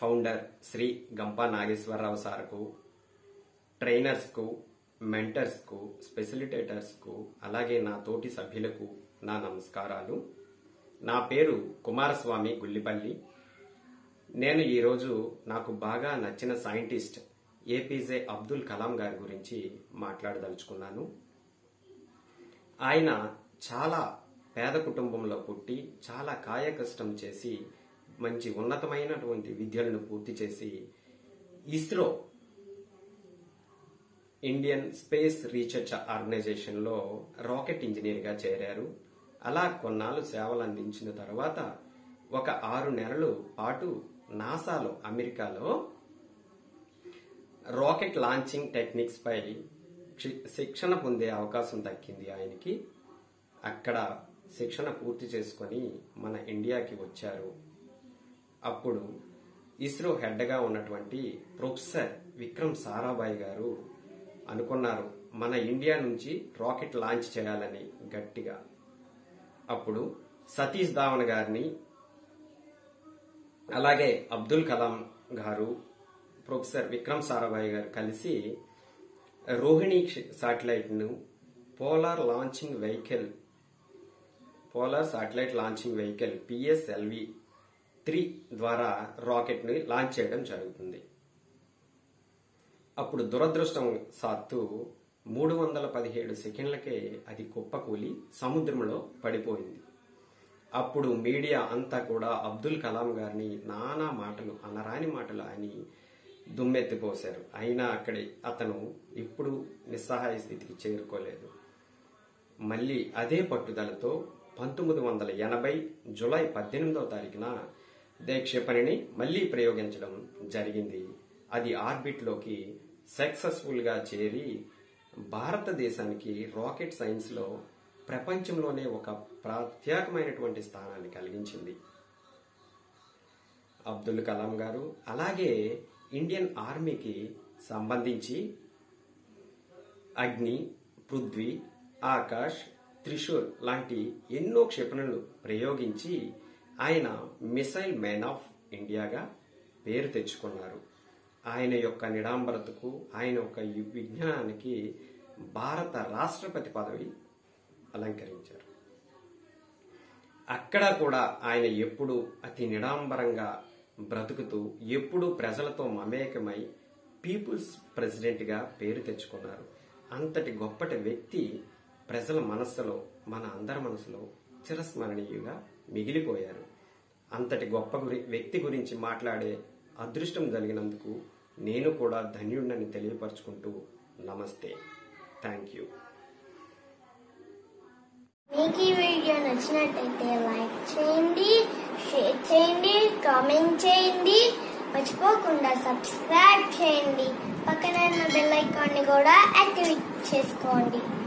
founder Shri Gampa Nageswararao సార్కు ట్రైనర్స్కు మెంటర్స్కు స్పెసిలిటేటర్స్కు అలాగే నా తోటి సభ్యులకు నా నమస్కారాలు నా పేరు కుమారస్వామి గుల్లిపల్లి నేను ఈరోజు నాకు బాగా నచ్చిన సైంటిస్ట్ ఏపీజే అబ్దుల్ కలాం గారి గురించి మాట్లాడదలుచుకున్నాను ఆయన చాలా పేద కుటుంబంలో పుట్టి చాలా కాయకష్టం చేసి మంచి ఉన్నతమైనటువంటి విద్యలను పూర్తి చేసి ఇస్రో ఇండియన్ స్పేస్ రీసెర్చ్ ఆర్గనైజేషన్లో రాకెట్ ఇంజనీర్గా చేరారు అలా కొన్నాళ్ళు సేవలు అందించిన తర్వాత ఒక ఆరు నెలలు పాటు నాసాలో అమెరికాలో రాకెట్ లాంచింగ్ టెక్నిక్స్ పై శి- శిక్షణ పొందే అవకాశం దక్కింది ఆయనకి అక్కడ శిక్షణ పూర్తి చేసుకొని మన ఇండియాకి వచ్చారు అప్పుడు ఇస్రో హెడ్గా ఉన్నటువంటి ప్రొఫెసర్ విక్రమ్ సారాభాయ్ గారు అనుకున్నారు మన ఇండియా నుంచి రాకెట్ లాంచ్ చేయాలని గట్టిగా అప్పుడు సతీష్ ధావన్ గారిని అలాగే అబ్దుల్ కలాం గారు ప్రొఫెసర్ విక్రమ్ సారాభాయ్ గారు కలిసి రోహిణి శాటిలైట్ ను polar launching vehicle polar satellite launching vehicle PSLV three ద్వారా రాకెట్ ని లాంచ్ చేయడం జరుగుతుంది అప్పుడు దురదృష్టం సాత్తు మూడు వందల పదిహేడు సెకండ్లకే అది కుప్పకూలి సముద్రంలో పడిపోయింది అప్పుడు మీడియా అంతా కూడా అబ్దుల్ కలాం గారిని నానా మాటలు అనరాని మాటలు అని దుమ్మెత్తిపోశారు అయినా అక్కడి అతను ఇప్పుడు నిస్సహాయ స్థితికి చేరుకోలేదు మళ్ళీ అదే పట్టుదలతో పంతొమ్మిది వందల ఎనభై జులై పద్దెనిమిదవ తారీఖున దే క్షిపణిని మళ్లీ ప్రయోగించడం జరిగింది అది ఆర్బిట్లోకి సక్సెస్ఫుల్ గా చేరి భారతదేశానికి రాకెట్ సైన్స్ లో ప్రపంచంలోనే ఒక ప్రత్యేకమైనటువంటి స్థానాన్ని కలిగించింది అబ్దుల్ కలాం గారు అలాగే ఇండియన్ ఆర్మీకి సంబంధించి అగ్ని పృథ్వీ ఆకాష్ త్రిశూల్ లాంటి ఎన్నో క్షిపణులు ప్రయోగించి ఆయన మిసైల్ మ్యాన్ ఆఫ్ ఇండియాగా పేరు తెచ్చుకున్నారు ఆయన యొక్క నిడాంబరతకు ఆయన యొక్క ఈ విజ్ఞానానికి భారత రాష్ట్రపతి పదవి అలంకరించారు అక్కడ కూడా ఆయన ఎప్పుడు అతి నిడాంబరంగా బ్రతుకుతూ ఎప్పుడు ప్రజలతో మమేకమై పీపుల్స్ ప్రెసిడెంట్ గా పేరు తెచ్చుకున్నారు అంతటి గొప్పటి వ్యక్తి ప్రజల మనస్సులో మన అందరి మనసులో చిరస్మరణీయుగా మిగిలిపోయారు అంతటి గొప్ప గురి వ్యక్తి గురించి మాట్లాడే అదృష్టం కలిగినందుకు నేను కూడా ధన్యుడిని తెలియపరచుకుంటూ నమస్తే థ్యాంక్ యూ మీకు ఈ వీడియో నచ్చినట్టయితే లైక్ చేయండి షేర్ చేయండి కామెంట్ చేయండి మర్చిపోకుండా సబ్స్క్రైబ్ చేయండి పక్కన ఉన్న బెల్ ఐకాన్ని కూడా యాక్టివేట్ చేసుకోండి